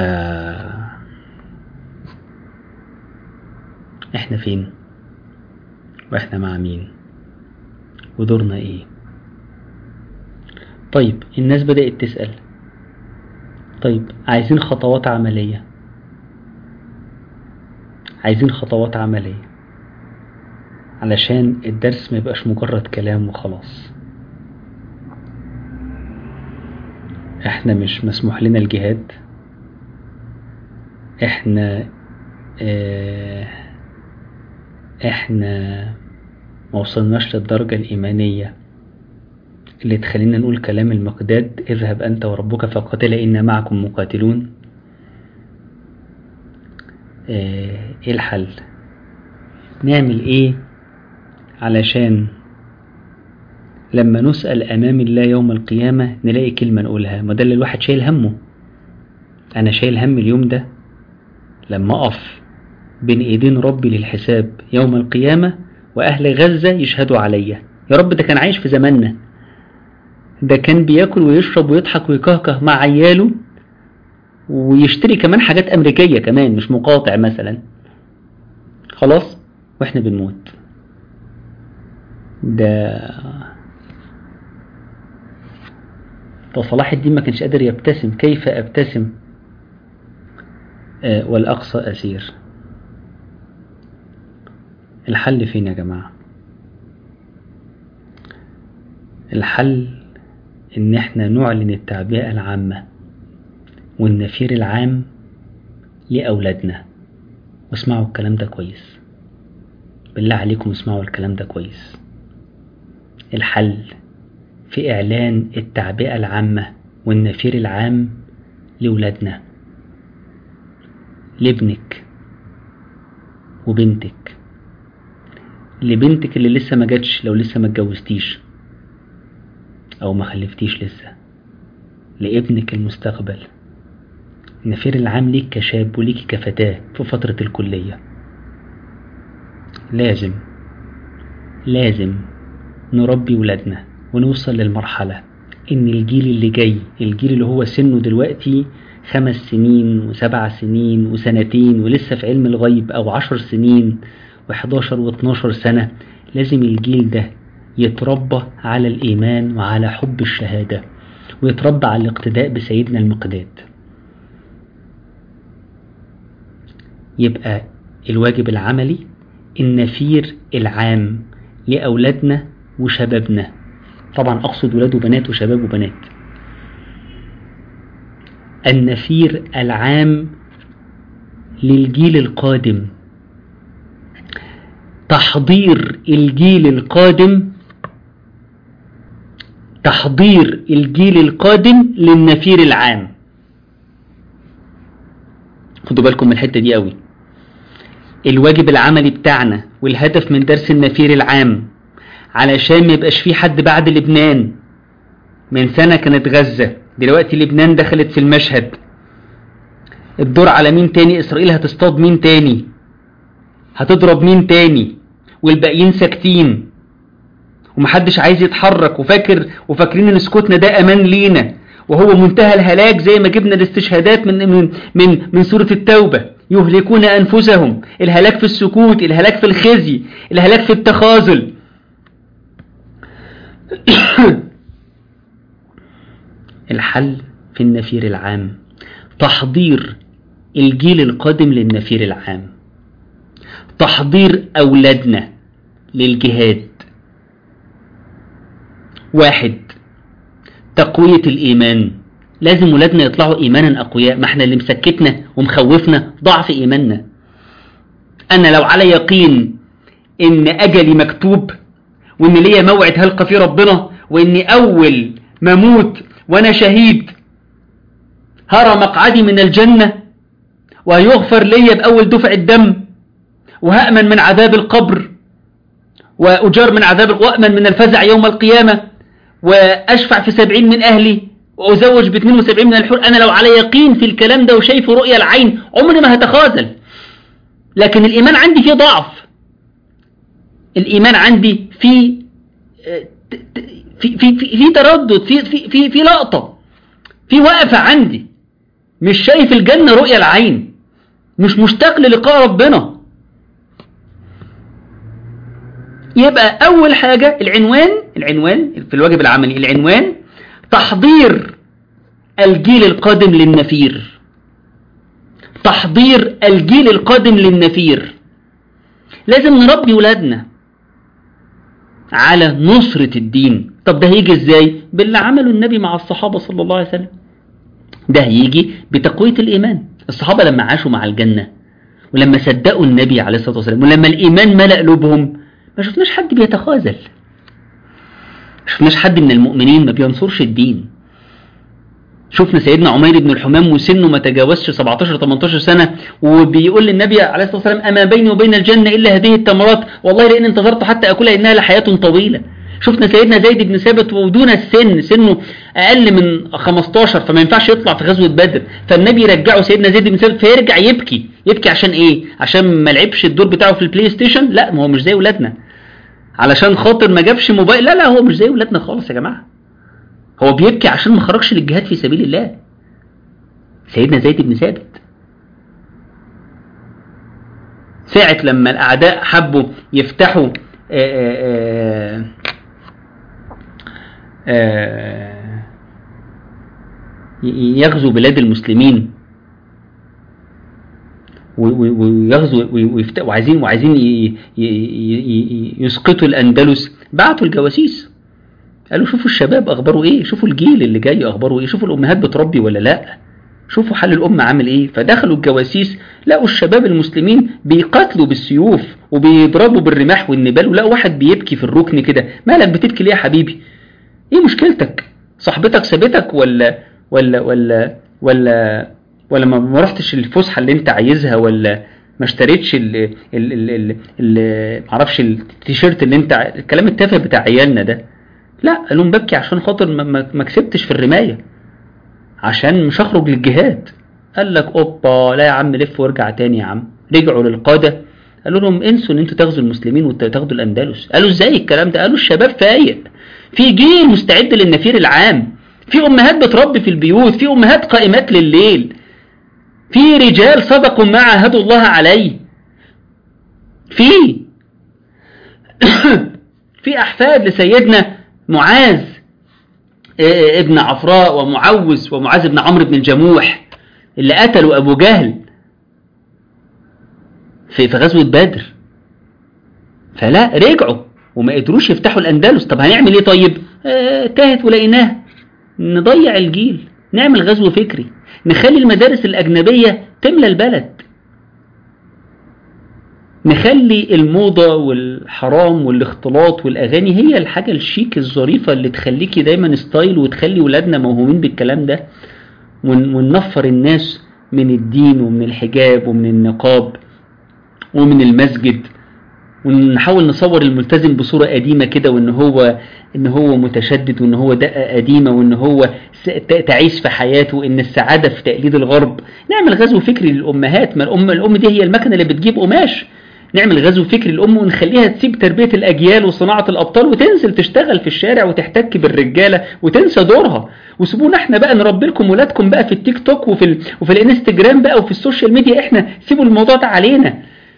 احنا فين واحنا مع مين ودورنا ايه طيب الناس بدأت تسأل طيب عايزين خطوات عملية عايزين خطوات عملية علشان الدرس ما يبقاش مجرد كلام وخلاص احنا مش مسموح لنا الجهاد احنا اه احنا ما وصلناش للدرجة الإيمانية اللي تخلينا نقول كلام المقداد اذهب أنت وربك فقاتل إنا معكم مقاتلون ايه الحل نعمل ايه علشان لما نسأل أمام الله يوم القيامة نلاقي كلمة نقولها ما ده اللي الواحد شايل همه أنا شايل هم اليوم ده لما أقف بين إيدين ربي للحساب يوم القيامة وأهل غزة يشهدوا عليا يا رب ده كان عايش في زماننا ده كان بياكل ويشرب ويضحك ويكهكه مع عياله ويشتري كمان حاجات أمريكية كمان مش مقاطع مثلا خلاص واحنا بنموت ده ده صلاح الدين ما كانش قادر يبتسم كيف أبتسم آه والأقصى أسير الحل فين يا جماعة الحل ان احنا نعلن التعبئة العامة والنفير العام لأولادنا واسمعوا الكلام ده كويس بالله عليكم اسمعوا الكلام ده كويس الحل في إعلان التعبئة العامة والنفير العام لولادنا لابنك وبنتك لبنتك اللي لسه ما جاتش لو لسه ما اتجوزتيش او ما خلفتيش لسه لابنك المستقبل النفير العام ليك كشاب وليك كفتاة في فترة الكلية لازم لازم نربي ولادنا ونوصل للمرحلة ان الجيل اللي جاي الجيل اللي هو سنه دلوقتي خمس سنين وسبع سنين وسنتين ولسه في علم الغيب او عشر سنين و11 و12 سنة لازم الجيل ده يتربى على الإيمان وعلى حب الشهادة ويتربى على الاقتداء بسيدنا المقداد يبقى الواجب العملي النفير العام لأولادنا وشبابنا طبعا أقصد ولاد وبنات وشباب وبنات النفير العام للجيل القادم تحضير الجيل القادم تحضير الجيل القادم للنفير العام خدوا بالكم من الحتة دي قوي الواجب العملي بتاعنا والهدف من درس النفير العام علشان ما يبقاش في حد بعد لبنان من سنة كانت غزة دلوقتي لبنان دخلت في المشهد الدور على مين تاني اسرائيل هتصطاد مين تاني هتضرب مين تاني والباقيين ساكتين ومحدش عايز يتحرك وفاكر وفاكرين ان سكوتنا ده امان لينا وهو منتهى الهلاك زي ما جبنا الاستشهادات من من من من سوره التوبه يهلكون انفسهم الهلاك في السكوت الهلاك في الخزي الهلاك في التخاذل الحل في النفير العام تحضير الجيل القادم للنفير العام تحضير أولادنا للجهاد واحد تقوية الإيمان لازم ولادنا يطلعوا إيمانا أقوياء ما احنا اللي مسكتنا ومخوفنا ضعف إيماننا أنا لو على يقين إن أجلي مكتوب وإن ليا موعد هلقى فيه ربنا وإني أول ما أموت وأنا شهيد هرى مقعدي من الجنة وهيغفر لي بأول دفع الدم وهأمن من عذاب القبر وأجار من عذاب وأمن من الفزع يوم القيامة وأشفع في سبعين من أهلي وأزوج باثنين وسبعين من الحور أنا لو على يقين في الكلام ده وشايف رؤية العين عمري ما هتخاذل لكن الإيمان عندي فيه ضعف الإيمان عندي فيه في في في, في تردد في في في, في لقطة في وقفة عندي مش شايف الجنة رؤية العين مش مشتاق للقاء ربنا يبقى أول حاجة العنوان العنوان في الواجب العملي العنوان تحضير الجيل القادم للنفير تحضير الجيل القادم للنفير لازم نربي ولادنا على نصرة الدين طب ده هيجي ازاي باللي عمله النبي مع الصحابة صلى الله عليه وسلم ده هيجي بتقوية الإيمان الصحابة لما عاشوا مع الجنة ولما صدقوا النبي عليه الصلاة والسلام ولما الإيمان ملأ قلوبهم ما شفناش حد بيتخاذل ما شفناش حد من المؤمنين ما بينصرش الدين شفنا سيدنا عمير بن الحمام وسنه ما تجاوزش 17 18 سنه وبيقول للنبي عليه الصلاه والسلام اما بيني وبين الجنه الا هذه التمرات والله لان انتظرت حتى اكلها انها لحياه طويله شفنا سيدنا زيد بن ثابت ودون السن سنه اقل من 15 فما ينفعش يطلع في غزوه بدر فالنبي يرجعه سيدنا زيد بن ثابت فيرجع يبكي يبكي عشان ايه عشان ما لعبش الدور بتاعه في البلاي ستيشن لا ما هو مش زي ولادنا علشان خاطر ما جابش موبايل لا لا هو مش زي ولادنا خالص يا جماعه هو بيبكي عشان ما خرجش للجهاد في سبيل الله سيدنا زيد بن ثابت ساعة لما الأعداء حبوا يفتحوا آآ آآ يغزو بلاد المسلمين ويغزو وعايزين وعايزين يسقطوا الأندلس بعتوا الجواسيس قالوا شوفوا الشباب اخباره ايه شوفوا الجيل اللي جاي اخباره ايه شوفوا الامهات بتربي ولا لا شوفوا حال الامه عامل ايه فدخلوا الجواسيس لقوا الشباب المسلمين بيقاتلوا بالسيوف وبيضربوا بالرماح والنبال ولقوا واحد بيبكي في الركن كده مالك بتبكي ليه يا حبيبي ايه مشكلتك صاحبتك سابتك ولا ولا ولا ولا ولا ما رحتش الفسحه اللي انت عايزها ولا ما اشتريتش ال ال ال ال معرفش التيشيرت اللي انت الكلام التافه بتاع عيالنا ده لا قال لهم ببكي عشان خاطر ما, ما كسبتش في الرماية عشان مش هخرج للجهاد قال لك اوبا لا يا عم لف وارجع تاني يا عم رجعوا للقادة قالوا لهم انسوا ان انتوا تاخذوا المسلمين وتاخدوا الاندلس قالوا ازاي الكلام ده قالوا الشباب فايق في جيل مستعد للنفير العام في امهات بتربي في البيوت في امهات قائمات لليل في رجال صدقوا ما عاهدوا الله عليه في في احفاد لسيدنا معاذ ابن عفراء ومعوز ومعاذ بن عمرو بن الجموح اللي قتلوا ابو جهل في في غزوه بدر فلا رجعوا وما قدروش يفتحوا الاندلس طب هنعمل ايه طيب آه تاهت ولقيناها نضيع الجيل نعمل غزو فكري نخلي المدارس الاجنبيه تملى البلد نخلي الموضة والحرام والاختلاط والأغاني هي الحاجة الشيك الظريفة اللي تخليكي دايما ستايل وتخلي ولادنا موهومين بالكلام ده وننفر الناس من الدين ومن الحجاب ومن النقاب ومن المسجد ونحاول نصور الملتزم بصورة قديمة كده وان هو ان هو متشدد وان هو دقة قديمة وان هو تعيش في حياته ان السعادة في تقليد الغرب نعمل غزو فكري للامهات ما الام الام دي هي المكنة اللي بتجيب قماش نعمل غزو فكري للام ونخليها تسيب تربية الاجيال وصناعة الابطال وتنزل تشتغل في الشارع وتحتك بالرجالة وتنسى دورها وسيبونا احنا بقى نربي لكم ولادكم بقى في التيك توك وفي ال... وفي الانستجرام بقى وفي السوشيال ميديا احنا سيبوا الموضوع ده علينا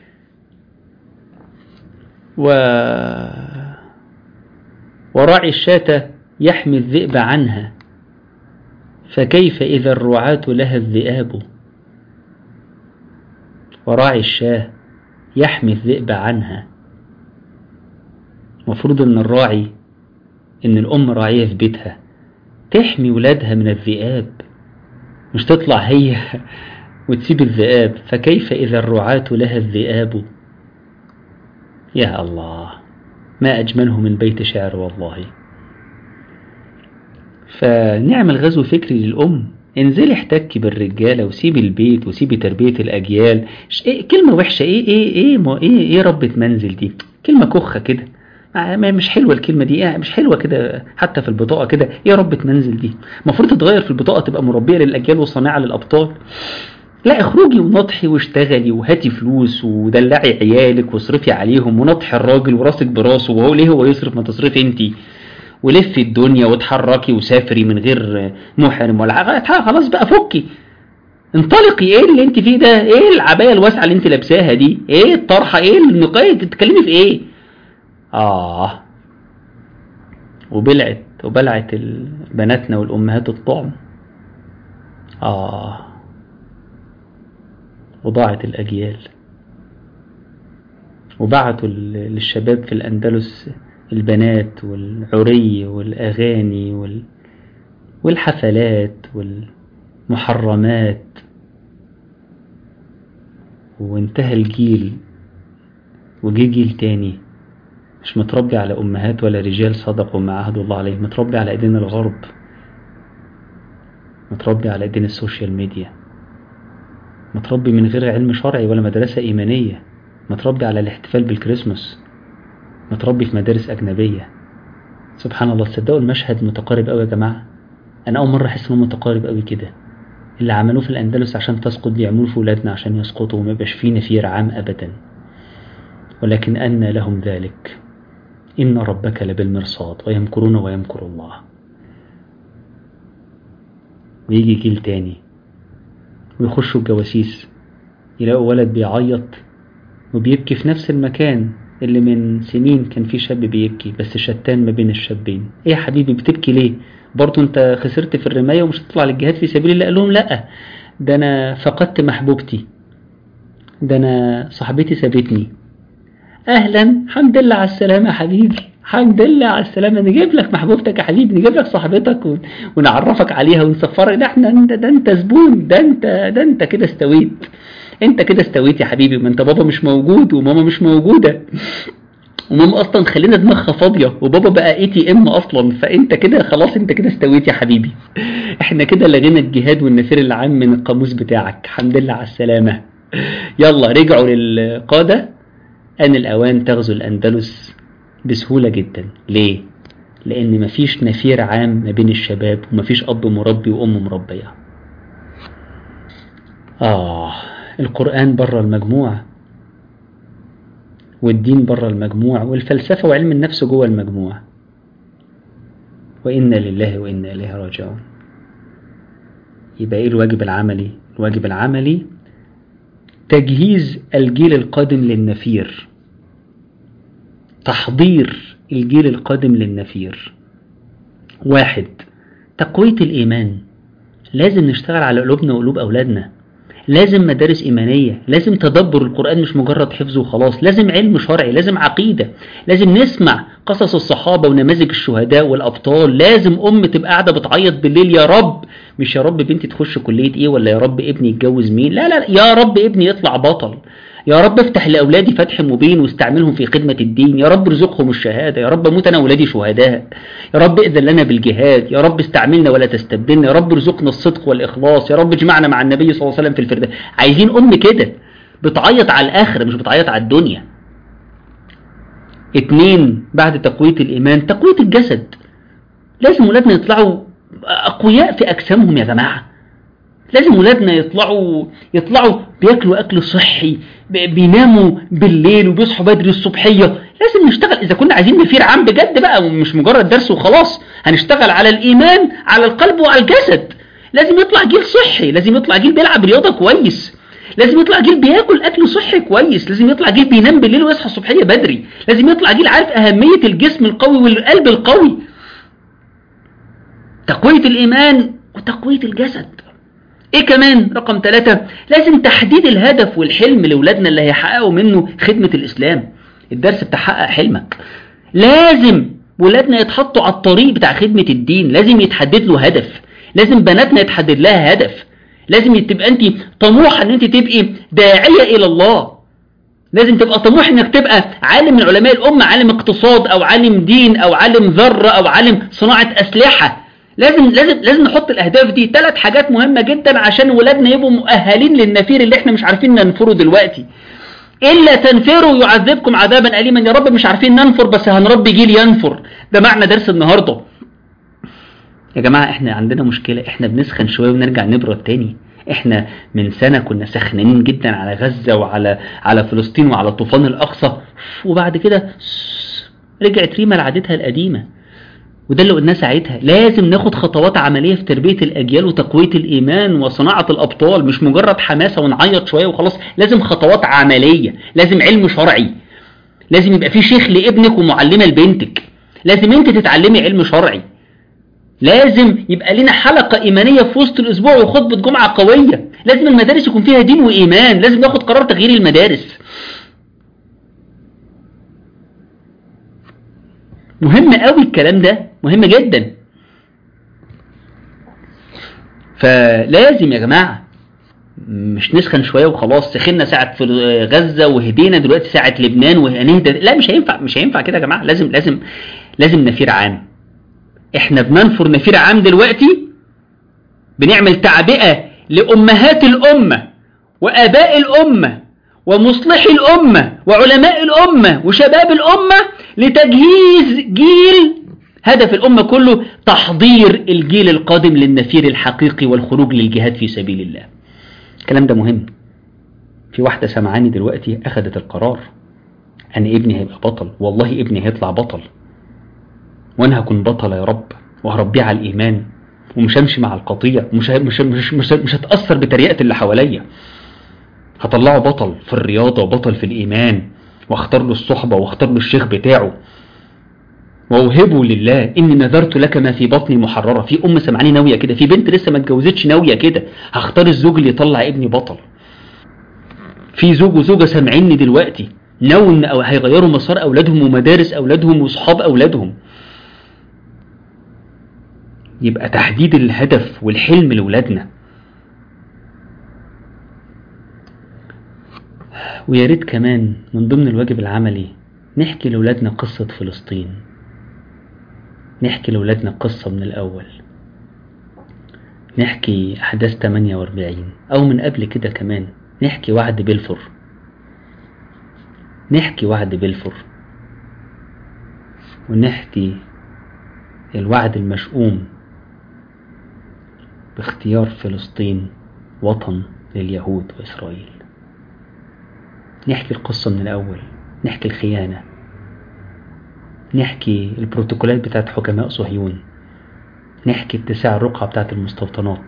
و وراعي الشاة يحمي الذئب عنها فكيف إذا الرعاة لها الذئاب وراعي الشاه يحمي الذئب عنها مفروض ان الراعي ان الام راعية في بيتها تحمي ولادها من الذئاب مش تطلع هي وتسيب الذئاب فكيف إذا الرعاة لها الذئاب يا الله ما أجمله من بيت شعر والله فنعمل غزو فكري للأم انزلي احتكي بالرجالة وسيبي البيت وسيبي تربية الأجيال إيه كلمة وحشة إيه إيه إيه ما إيه, إيه ربة منزل دي كلمة كخة كده مش حلوة الكلمة دي مش حلوة كده حتى في البطاقة كده ايه ربة منزل دي المفروض تتغير في البطاقة تبقى مربية للأجيال وصانعة للأبطال لا اخرجي ونطحي واشتغلي وهاتي فلوس ودلعي عيالك واصرفي عليهم ونطحي الراجل وراسك براسه وهو ليه هو يصرف ما تصرفي انتي ولفي الدنيا وتحركي وسافري من غير محرم ولا خلاص بقى فكي انطلقي ايه اللي انت فيه ده ايه العبايه الواسعه اللي انت لابساها دي ايه الطرحه ايه النقايه بتتكلمي في ايه اه وبلعت وبلعت بناتنا والامهات الطعم اه وضاعت الاجيال وبعتوا للشباب في الاندلس البنات والعري والأغاني وال... والحفلات والمحرمات وانتهى الجيل وجي جيل تاني مش متربي على أمهات ولا رجال صدقوا ما عهدوا الله عليه متربي على إيدين الغرب متربي على إيدين السوشيال ميديا متربي من غير علم شرعي ولا مدرسة إيمانية متربي على الاحتفال بالكريسماس متربي في مدارس أجنبية سبحان الله تصدقوا المشهد متقارب قوي يا جماعة أنا أول مرة أحس إنه متقارب قوي كده اللي عملوه في الأندلس عشان تسقط بيعملوه في ولادنا عشان يسقطوا وما يبقاش فيه نفير عام أبدا ولكن أن لهم ذلك إن ربك لبالمرصاد ويمكرون ويمكر الله ويجي جيل تاني ويخشوا الجواسيس يلاقوا ولد بيعيط وبيبكي في نفس المكان اللي من سنين كان في شاب بيبكي بس شتان ما بين الشابين ايه يا حبيبي بتبكي ليه برضه انت خسرت في الرماية ومش هتطلع للجهاد في سبيل الله قال لهم لا ده انا فقدت محبوبتي ده انا صاحبتي سابتني اهلا حمد لله على السلامة يا حبيبي حمد لله على السلامة نجيب لك محبوبتك يا حبيبي نجيب لك صاحبتك ونعرفك عليها ونسفرك ده احنا انت ده انت زبون ده انت ده انت كده استويت انت كده استويت يا حبيبي ما انت بابا مش موجود وماما مش موجودة وماما اصلا خلينا دماغها فاضية وبابا بقى اي تي ام اصلا فانت كده خلاص انت كده استويت يا حبيبي احنا كده لغينا الجهاد والنفير العام من القاموس بتاعك الحمد لله على السلامة يلا رجعوا للقادة ان الاوان تغزو الاندلس بسهولة جدا ليه لان مفيش نفير عام ما بين الشباب ومفيش اب مربي وام مربيه آه القرآن بره المجموع والدين بره المجموع والفلسفة وعلم النفس جوه المجموع وإنا لله وإنا إليه راجعون يبقى إيه الواجب العملي الواجب العملي تجهيز الجيل القادم للنفير تحضير الجيل القادم للنفير واحد تقوية الإيمان لازم نشتغل على قلوبنا وقلوب أولادنا لازم مدارس إيمانية لازم تدبر القرآن مش مجرد حفظ وخلاص لازم علم شرعي لازم عقيدة لازم نسمع قصص الصحابة ونماذج الشهداء والأبطال لازم أم تبقى قاعدة بتعيط بالليل يا رب مش يا رب بنتي تخش كلية إيه ولا يا رب ابني يتجوز مين لا لا, لا يا رب ابني يطلع بطل يا رب افتح لأولادي فتح مبين واستعملهم في خدمة الدين يا رب ارزقهم الشهادة يا رب موت أنا أولادي شهداء يا رب إذن لنا بالجهاد يا رب استعملنا ولا تستبدلنا يا رب ارزقنا الصدق والإخلاص يا رب اجمعنا مع النبي صلى الله عليه وسلم في الفردوس عايزين أم كده بتعيط على الآخرة مش بتعيط على الدنيا اتنين بعد تقوية الإيمان تقوية الجسد لازم ولادنا يطلعوا أقوياء في أجسامهم يا جماعة لازم ولادنا يطلعوا يطلعوا بياكلوا أكل صحي بيناموا بالليل وبيصحوا بدري الصبحية لازم نشتغل إذا كنا عايزين نفير عام بجد بقى ومش مجرد درس وخلاص هنشتغل على الإيمان على القلب وعلى الجسد لازم يطلع جيل صحي لازم يطلع جيل بيلعب رياضة كويس لازم يطلع جيل بياكل اكل صحي كويس لازم يطلع جيل بينام بالليل ويصحى الصبحيه بدري لازم يطلع جيل عارف اهميه الجسم القوي والقلب القوي تقويه الايمان وتقويه الجسد ايه كمان رقم ثلاثة لازم تحديد الهدف والحلم لاولادنا اللي هيحققوا منه خدمة الاسلام الدرس بتاع حقق حلمك لازم ولادنا يتحطوا على الطريق بتاع خدمة الدين لازم يتحدد له هدف لازم بناتنا يتحدد لها هدف لازم تبقى انت طموحة ان انت تبقي داعية الى الله لازم تبقى طموح انك تبقى عالم من علماء الامة عالم اقتصاد او عالم دين او عالم ذرة او عالم صناعة اسلحة لازم لازم لازم نحط الاهداف دي ثلاث حاجات مهمة جدا عشان ولادنا يبقوا مؤهلين للنفير اللي احنا مش عارفين ننفره دلوقتي إلا تنفروا يعذبكم عذابا أليما يا رب مش عارفين ننفر بس هنربي جيل ينفر ده معنى درس النهاردة يا جماعة احنا عندنا مشكلة احنا بنسخن شوية ونرجع نبرد تاني احنا من سنة كنا سخنانين جدا على غزة وعلى على فلسطين وعلى طوفان الأقصى وبعد كده رجعت ريما لعادتها القديمة وده اللي قلناه ساعتها لازم ناخد خطوات عملية في تربية الأجيال وتقوية الإيمان وصناعة الأبطال مش مجرد حماسة ونعيط شوية وخلاص لازم خطوات عملية لازم علم شرعي لازم يبقى في شيخ لابنك ومعلمة لبنتك لازم انت تتعلمي علم شرعي لازم يبقى لنا حلقة إيمانية في وسط الأسبوع وخطبة جمعة قوية لازم المدارس يكون فيها دين وإيمان لازم ناخد قرار تغيير المدارس مهم قوي الكلام ده مهم جدا فلازم يا جماعة مش نسخن شوية وخلاص سخنا ساعة في غزة وهدينا دلوقتي ساعة لبنان وهنهدى لا مش هينفع مش هينفع كده يا جماعة لازم لازم لازم نفير عام احنا بننفر نفير عام دلوقتي بنعمل تعبئة لأمهات الأمة وآباء الأمة ومصلحي الأمة وعلماء الأمة وشباب الأمة لتجهيز جيل هدف الأمة كله تحضير الجيل القادم للنفير الحقيقي والخروج للجهاد في سبيل الله الكلام ده مهم في واحدة سمعاني دلوقتي أخذت القرار أن ابني هيبقى بطل والله ابني هيطلع بطل وأنا هكون بطل يا رب وهربيه على الإيمان ومش همشي مع القطيع مش مش مش مش, مش هتأثر بتريقة اللي حواليا هطلعه بطل في الرياضة وبطل في الإيمان واختار له الصحبة واختار له الشيخ بتاعه واوهبه لله اني نذرت لك ما في بطني محررة في ام سمعاني ناوية كده في بنت لسه ما اتجوزتش ناوية كده هختار الزوج اللي يطلع ابني بطل في زوج وزوجة سامعيني دلوقتي ناوي ان هيغيروا مسار اولادهم ومدارس اولادهم واصحاب اولادهم يبقى تحديد الهدف والحلم لاولادنا ويا ريت كمان من ضمن الواجب العملي نحكي لأولادنا قصة فلسطين نحكي لأولادنا قصة من الأول نحكي أحداث 48 أو من قبل كده كمان نحكي وعد بلفور نحكي وعد بلفور ونحكي الوعد المشؤوم باختيار فلسطين وطن لليهود وإسرائيل نحكي القصة من الأول نحكي الخيانة نحكي البروتوكولات بتاعت حكماء صهيون نحكي اتساع الرقعة بتاعت المستوطنات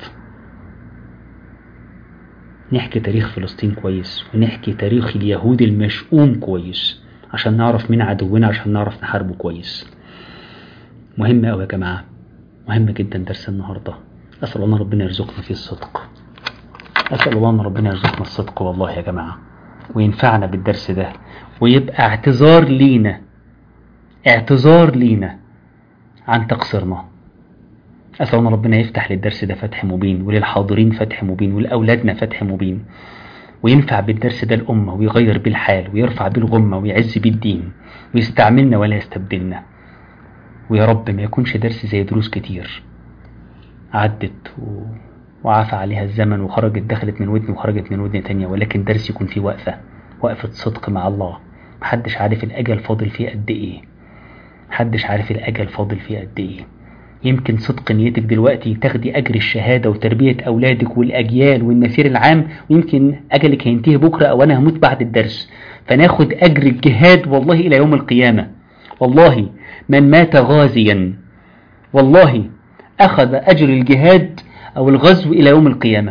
نحكي تاريخ فلسطين كويس ونحكي تاريخ اليهود المشؤوم كويس عشان نعرف مين عدونا عشان نعرف نحاربه كويس مهم أوي يا جماعة مهم جدا درس النهاردة أسأل الله ربنا يرزقنا فيه الصدق أسأل الله أن ربنا يرزقنا الصدق والله يا جماعة وينفعنا بالدرس ده ويبقى اعتذار لينا اعتذار لينا عن تقصيرنا أسأل الله ربنا يفتح للدرس ده فتح مبين وللحاضرين فتح مبين ولأولادنا فتح مبين وينفع بالدرس ده الأمة ويغير بالحال ويرفع بالغمة ويعز بالدين ويستعملنا ولا يستبدلنا ويا رب ما يكونش درس زي دروس كتير عدت و... وعفى عليها الزمن وخرجت دخلت من ودن وخرجت من ودن تانية ولكن درس يكون فيه وقفة وقفة صدق مع الله محدش عارف الأجل فاضل فيه قد إيه محدش عارف الأجل فاضل فيه قد إيه يمكن صدق نيتك دلوقتي تاخدي أجر الشهادة وتربية أولادك والأجيال والنسير العام ويمكن أجلك هينتهي بكرة أو أنا هموت بعد الدرس فناخد أجر الجهاد والله إلى يوم القيامة والله من مات غازيا والله أخذ أجر الجهاد أو الغزو إلى يوم القيامة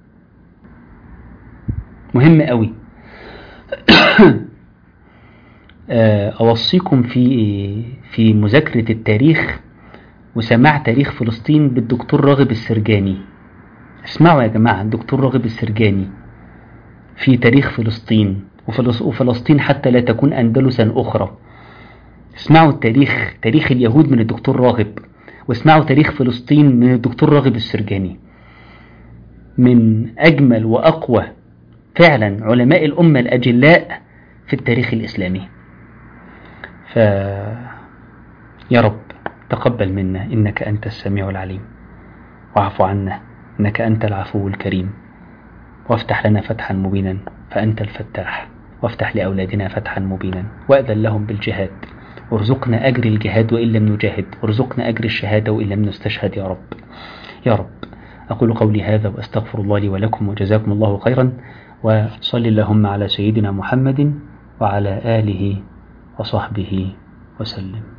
مهم قوي أوصيكم في في مذاكرة التاريخ وسماع تاريخ فلسطين بالدكتور راغب السرجاني اسمعوا يا جماعة الدكتور راغب السرجاني في تاريخ فلسطين وفلسطين حتى لا تكون أندلسا أخرى اسمعوا التاريخ تاريخ اليهود من الدكتور راغب واسمعوا تاريخ فلسطين من الدكتور راغب السرجاني من أجمل وأقوى فعلا علماء الأمة الأجلاء في التاريخ الإسلامي ف يا رب تقبل منا إنك أنت السميع العليم واعف عنا إنك أنت العفو الكريم وافتح لنا فتحا مبينا فأنت الفتاح وافتح لأولادنا فتحا مبينا وأذن لهم بالجهاد وارزقنا أجر الجهاد وإن لم نجاهد وارزقنا أجر الشهادة وإن لم نستشهد يا رب يا رب أقول قولي هذا وأستغفر الله لي ولكم وجزاكم الله خيرا وصل اللهم على سيدنا محمد وعلى آله وصحبه وسلم